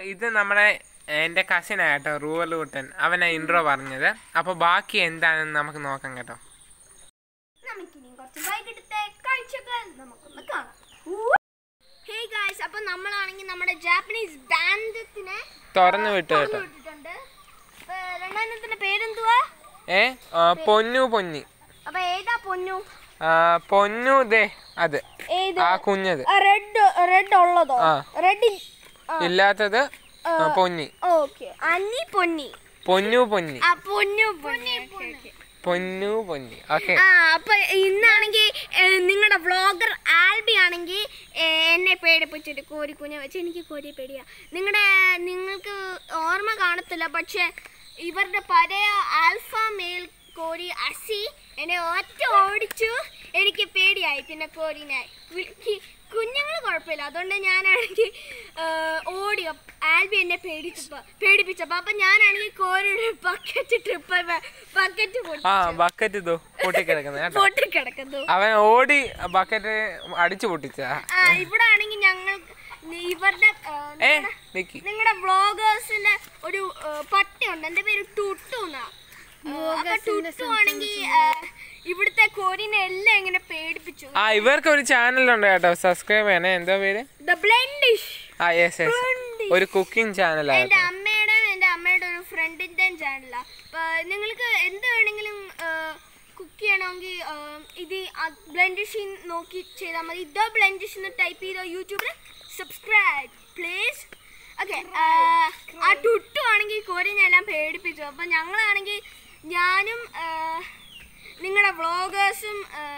ഇത് നമ്മുടെ എൻ്റെ കസിനാട്ടോ റൂവൽ കുട്ടൻ അവനാ ഇൻട്രോ പറഞ്ഞത് അപ്പോൾ ബാക്കി എന്താണെന്ന് നമുക്ക് നോക്കാം കേട്ടോ നമുക്കിനി കുറച്ച് വൈകിട്ടത്തെ കാഴ്ചകൾ നമുക്കൊന്ന് കാണാം ഹേ ഗായ്സ് അപ്പൊ നമ്മളാണെങ്കിൽ നമ്മുടെ ജാപ്പനീസ് ബാൻഡത്തിനെ തുറന്നു വിട്ടു കേട്ടോ വിട്ടിട്ടുണ്ട് അപ്പൊ രണ്ടായിരത്തിന്റെ പേരെന്തുവാ ഏ ആ, പൊന്നു പൊന്നി അപ്പൊ ഏതാ പൊന്നു ആ, പൊന്നു ദേ അത് ഏത് ആ കുഞ്ഞത് റെഡ് റെഡ് ഉള്ളതോ ആ. റെഡ് ഇല്ലാത്തത് ആ, പൊന്നി ഓക്കെ അന്നി പൊന്നി പൊന്നു പൊന്നി ആ പൊന്നു പൊന്നി പൊന്നു പൊന്നി ഓക്കെ ആ അപ്പൊ ഇന്നാണെങ്കിൽ നിങ്ങളുടെ വ്ളോഗർ ആൽബി ആണെങ്കിൽ എന്നെ പേടിപ്പിച്ചിട്ട് കോരി കുഞ്ഞ വെച്ച് എനിക്ക് കോരി പേടിയാ നിങ്ങളുടെ നിങ്ങൾക്ക് ഓർമ്മ കാണത്തില്ല പക്ഷെ ഇവരുടെ പഴയ ആൽഫ മെയിൽ കോരി അസി എന്നെ ഒറ്റ ഓടിച്ചു എനിക്ക് പേടിയായി പിന്നെ കോരിനെ കുഞ്ഞുങ്ങൾ കുഴപ്പമില്ല അതുകൊണ്ട് ഞാനാണെങ്കിൽ ഓടി അപ്പ് ആൽബി എന്നെ പേടിച്ചപ്പോ പേടിപ്പിച്ചപ്പോ അപ്പൊ ഞാനാണെങ്കിൽ കോരിയുടെ ബക്കറ്റ് ട്രിപ്പ് ബക്കറ്റ് ആ ബക്കറ്റ് ഇതോ പൊട്ടിക്കിടക്കുന്നത് കേട്ടോ പൊട്ടിക്കിടക്കുന്നു അവൻ ഓടി ബക്കറ്റ് അടിച്ചു പൊട്ടിച്ചാ ആ ഇവിടെ ആണെങ്കിൽ ഞങ്ങൾ ഇവരുടെ ഏ നിക്കി നിങ്ങളുടെ വ്ളോഗേഴ്സിന്റെ ഒരു ആ, പട്ടിയുണ്ട് എന്റെ പേര് ടുട്ടു എന്നാ ആ, അപ്പൊ ടുട്ടു ആണെങ്കിൽ ഇവിടുത്തെ കോരിനെ എല്ലാം ഇങ്ങനെ പേടിപ്പിച്ചു ആ ഇവർക്ക് ഒരു ചാനലുണ്ട് കേട്ടോ സബ്സ്ക്രൈബ് ചെയ്യണേ എന്താ പേര് ദ ബ്ലെൻഡിഷ് ആ യെസ് യെസ് ഒരു കുക്കിംഗ് എന്റെ ചാനലാട്ടോ അമ്മയുടെ എന്റെ അമ്മയുടെ ഒരു ഫ്രണ്ടിന്റെ ചാനലാ അപ്പൊ നിങ്ങൾക്ക് എന്ത് വേണമെങ്കിലും കുക്ക് ചെയ്യണമെങ്കിൽ ആ, ഇത് ബ്ലെൻഡിഷ് നോക്കി ചെയ്താൽ മതി ദ ബ്ലെൻഡിഷ് എന്ന് ടൈപ്പ് ചെയ്തോ യൂട്യൂബിൽ സബ്സ്ക്രൈബ് പ്ലീസ് ഓക്കെ ആ ടുട്ടു ആണെങ്കിൽ കോരിനെല്ലാം പേടിപ്പിച്ചു അപ്പൊ ഞങ്ങളാണെങ്കിൽ ഞാനും നിങ്ങളുടെ വ്ളോഗേഴ്സും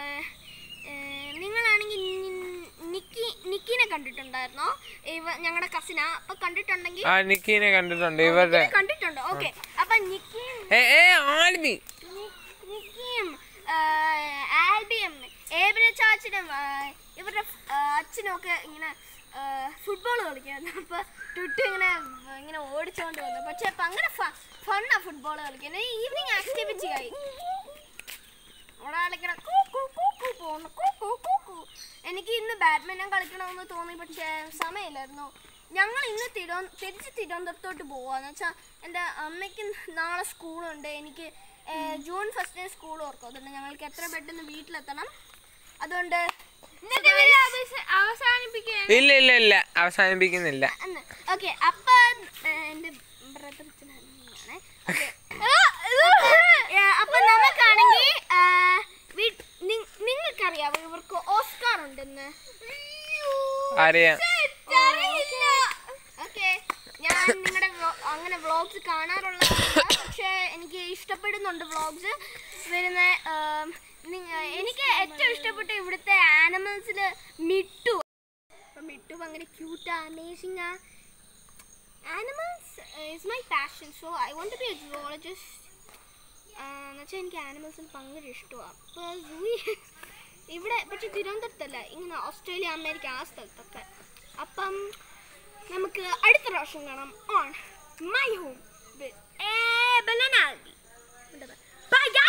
നിങ്ങളാണെങ്കിൽ നിക്കി നിക്കിനെ കണ്ടിട്ടുണ്ടായിരുന്നോ ഇവ ഞങ്ങളുടെ കസിനാ അപ്പൊ കണ്ടിട്ടുണ്ടെങ്കിൽ ആ നിക്കീനെ കണ്ടിട്ടുണ്ട് ഇവരുടെ കണ്ടിട്ടുണ്ടോ ഓക്കെ അപ്പൊ നിക്കിയും ഏ ഏ ആൽബി നി- നിക്കിയും ആ, ആൽബിയും ഏബിന ചാച്ചനും ആ, ഇവരുടെ ആ, അച്ഛനും ഒക്കെ ഇങ്ങനെ ഫുട്ബോൾ കളിക്കുന്നു അപ്പൊ ടുട്ടു ഇങ്ങനെ ഇങ്ങനെ ഓടിച്ചോണ്ട് വന്നു പക്ഷെ അപ്പൊ അങ്ങനെ ഫണ്ണാ ഫുട്ബോൾ കളിക്കുന്നത് ഈവനിങ് ആക്ടിവിറ്റി ആയി ഒരാളിങ്ങനെ കൂ കൂ കൂ കൂ പോകുന്നു കൂ കൂ കൂ കൂ. എനിക്ക് ഇന്ന് ബാഡ്മിന്റൺ കളിക്കണമെന്ന് തോന്നി പക്ഷേ സമയമില്ലായിരുന്നു ഞങ്ങൾ ഇന്ന് തിരുവ തിരിച്ച് തിരുവനന്തപുരത്തോട്ട് പോവാന്ന് വെച്ചാൽ എൻ്റെ അമ്മയ്ക്ക് നാളെ സ്കൂളുണ്ട് എനിക്ക് ഏർ, ജൂൺ ഫസ്റ്റിന് സ്കൂൾ ഓർക്കും അതുകൊണ്ട് ഞങ്ങൾക്ക് എത്ര പെട്ടെന്ന് വീട്ടിലെത്തണം അതുകൊണ്ട് അവസാനിപ്പിക്കാൻ ഇല്ല ഇല്ല ഇല്ല അവസാനിപ്പിക്കുന്നില്ല ഓക്കെ അപ്പൊ എന്റെ ബ്രദർ അപ്പൊ നമുക്കാണെങ്കിൽ നിങ്ങൾക്കറിയാവോ ഇവർക്ക് ഓസ്കാർ ഉണ്ടെന്ന് അറിയാം ഓക്കെ ഞാൻ നിങ്ങളുടെ അങ്ങനെ വ്ളോഗ്സ് കാണാറുള്ള പക്ഷെ എനിക്ക് ഇഷ്ടപ്പെടുന്നുണ്ട് വ്ളോഗ്സ് വരുന്ന ആം, നിങ്ങ- എനിക്ക് ഏറ്റവും ഇഷ്ടപ്പെട്ട ഇവിടുത്തെ ആനിമൽസിൽ മിട്ടു അപ്പൊ മിട്ടു ഭയങ്കര ക്യൂട്ടാ അമേസിംഗ് ആ animals is my passion so I want be a zoologist എന്നുവെച്ചാൽ എനിക്ക് ആനിമൽസിന് ഭയങ്കര ഇഷ്ടമാണ് അപ്പോൾ സൂയി ഇവിടെ പക്ഷെ തിരുവനന്തപുരത്തല്ല ഇങ്ങനെ ഓസ്ട്രേലിയ അമേരിക്ക ആ സ്ഥലത്തൊക്കെ അപ്പം നമുക്ക് അടുത്ത പ്രാവശ്യം കാണാം ഓൺ മൈ ഹോം ബൈ